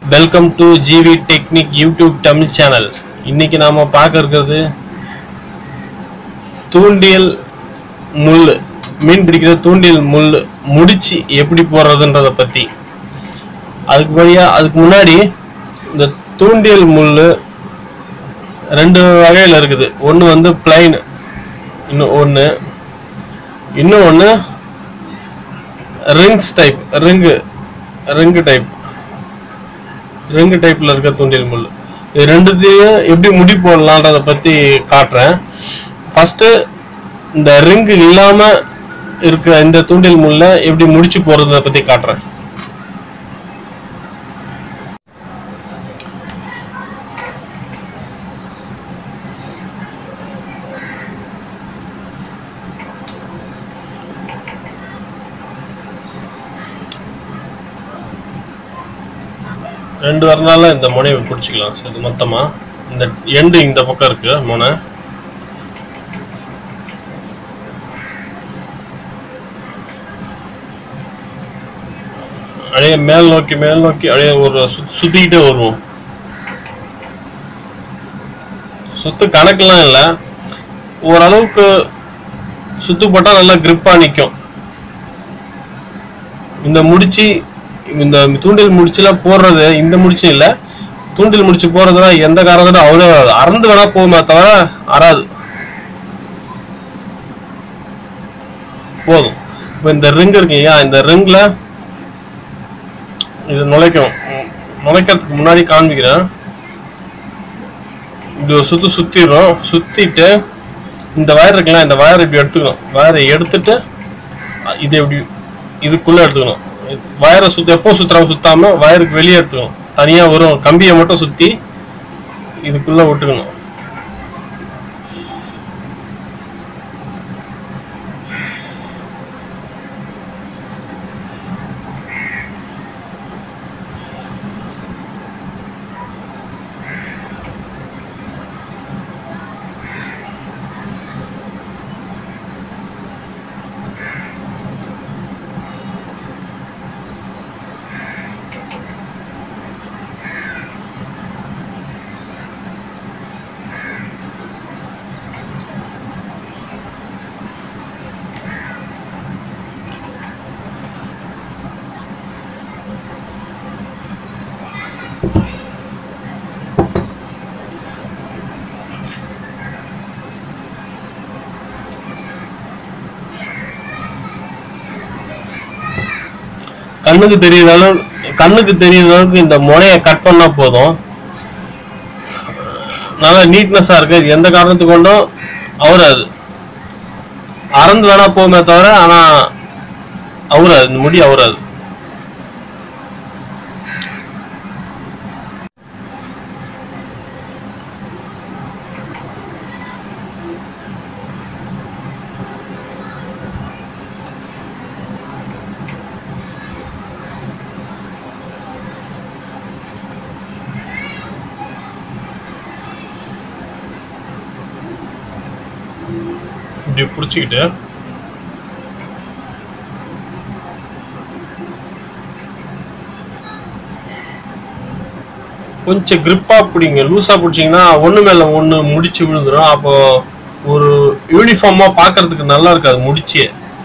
welcome to GV technique YouTube Tamil channel இன்னைக்கு நாம பார்க்க இருக்கிறது தூண்டியல் முள் மீன் பிடிக்கிற தூண்டியல் முள் முடிச்சு எப்படி போடுறதுன்றத பத்தி அதுக்கு வழியா அதுக்கு முன்னாடி இந்த தூண்டியல் முள் ரெண்டு வகையில் இருக்குது ஒன்று வந்து பிளைன் இன்னும் ஒன்று இன்னும் ஒன்று rings type ring ring type ring டைப்ல இருக்க தூண்டில் முள் இது ரெண்டுத்தையும் எப்படி முடி போடலான்றத பத்தி காட்டுறேன் ஃபர்ஸ்ட் இந்த ரிங் இல்லாம இருக்கிற இந்த தூண்டில் முள்ள எப்படி முடிச்சு போறத பத்தி காட்டுறேன் ரெண்டு வரனால இந்த முனையை பிடிச்சிக்கலாம் சரி மொத்தமா இந்த எண்டு இந்த பக்கம் இருக்கு முனை அப்படியே மேல் நோக்கி மேல் நோக்கி அப்படியே ஒரு சுத்- சுத்திக்கிட்டே வருவோம் சுத்து கணக்கெல்லாம் இல்லை ஓரளவுக்கு சுத்து போட்டா நல்லா கிரிப்பா நிற்கும் இந்த முடிச்சு இந்த தூண்டில் முடிச்சுலாம் போடுறது இந்த முடிச்சு இல்ல தூண்டில் முடிச்சு போடுறதுலாம் எந்த காரணத்தோட அவ்வளோ அறந்து வேணா போகுமே தவிர அறாது போதும் இப்போ இந்த ரிங் இருக்கு இல்லையா இந்த ரிங்ல இது நுழைக்கும் உம், நுழைக்கிறதுக்கு முன்னாடி காண்பிக்கிறேன் இப்படி ஒரு சுத்து சுத்திடுறோம் சுத்திட்டு இந்த வயர் இருக்குல்ல இந்த வயர் இப்படி எடுத்துக்கணும் வயரை எடுத்துட்டு அ- இது இப்படி இதுக்குள்ள எடுத்துக்கணும் வயரை சுத்த எப்போ சுத்துறாம சுத்தாம வயருக்கு வெளியே எடுத்துக்கணும் தனியா வரும் கம்பியை மட்டும் சுத்தி இதுக்குள்ள விட்டுக்கணும் கண்ணுக்கு தெரியுற அளவு கண்ணுக்கு தெரியுற அளவுக்கு இந்த முனையை கட் பண்ணா போதும் நல்லா நீட்னஸா இருக்கு இது எந்த காரணத்துக்கு கொண்டும் அவராது அறந்து வேணா போகுமே தவிர ஆனா அவராது இந்த முடி அவராது இப்படி பிடிச்சிக்கிட்டு கொஞ்சம் கிரிப்பா பிடிங்க லூசா பிடிச்சிங்கன்னா ஒண்ணு மேல ஒண்ணு முடிச்சு விழுந்துரும் அப்போ ஒரு யூனிஃபார்மா பார்க்கிறதுக்கு நல்லா இருக்காது முடிச்சே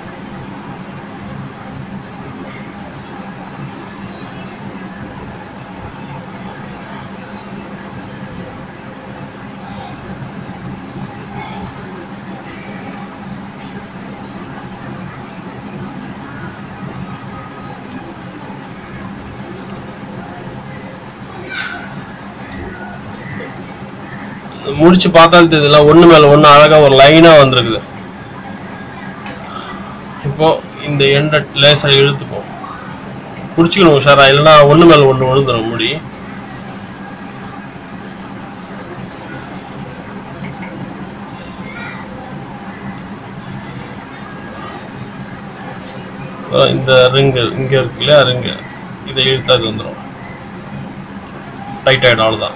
முடிச்சு பார்த்தாலும் தெரியல ஒண்ணு மேல ஒண்ணு அழகா ஒரு லைனா வந்திருக்குது இப்போ இந்த எண்டை லேசா இழுத்துப்போம் பிடிச்சிக்கணும் உஷாரா இல்லைன்னா ஒண்ணு மேல ஒண்ணு விழுந்துடும் முடி அஹ் இந்த ரிங்கு இங்க இருக்கு இல்லையா ரிங்கு இதை இழுத்தா இது வந்துடும் டைட் ஆயிடும் அவ்வளவுதான்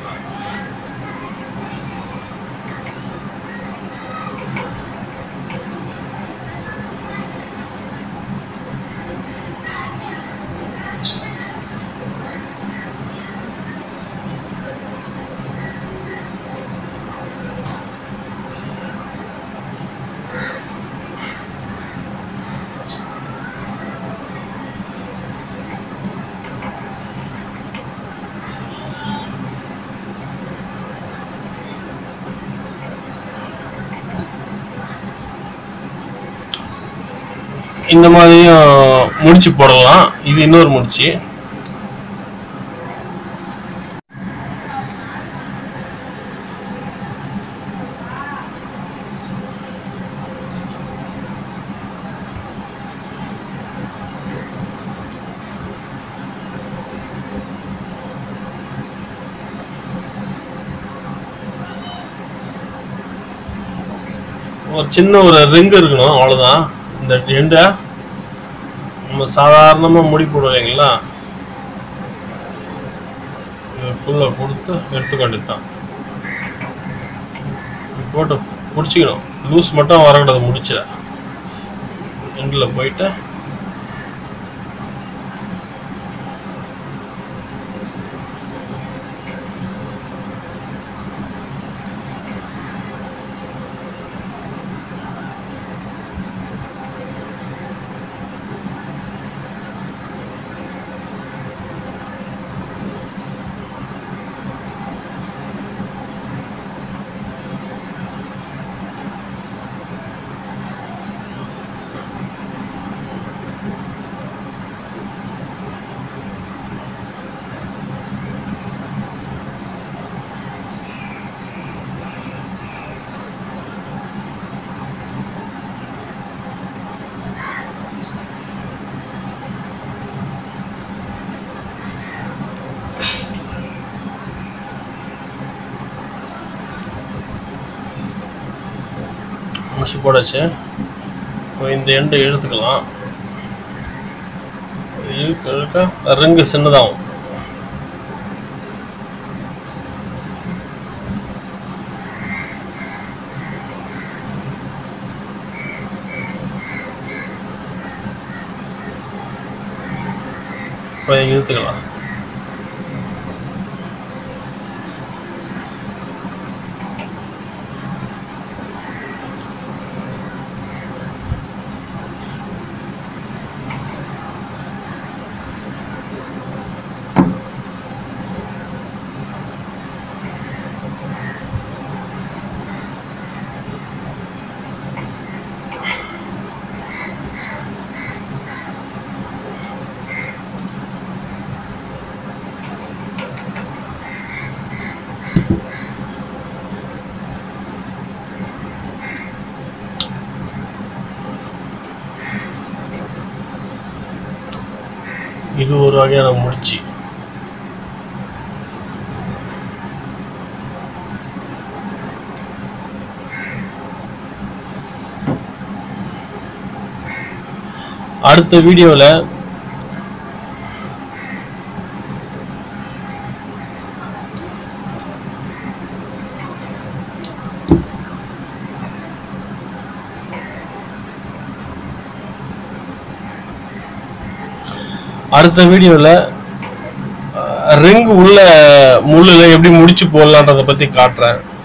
இந்த மாதிரியும் முடிச்சு போடலாம் இது இன்னொரு முடிச்சு ஒரு சின்ன ஒரு ரிங் இருக்கணும் அவ்வளவுதான் இந்த எண்டை நம்ம சாதாரணமா முடி போடுவோம் இல்லைங்களா இதுக்குள்ள கொடுத்து எடுத்துக்க வேண்டியதுதான் போட்டு பிடிச்சிக்கணும் லூஸ் மட்டும் வரக்கூடாது முடிச்சல எண்டில் போயிட்டு முடிச்சு போடாச்சு இப்போ இந்த எண்டை இழுத்துக்கலாம் இழுக்க இழுக்க ரிங்கு சின்னதாகும் இப்போ இழுத்துக்கலாம் இது ஒரு வகையான முடிச்சு அடுத்த வீடியோவில் அடுத்த வீடியோவில் ரிங் உள்ள முள்ளில் எப்படி முடிச்சு போடலான்றதை பற்றி காட்டுறேன்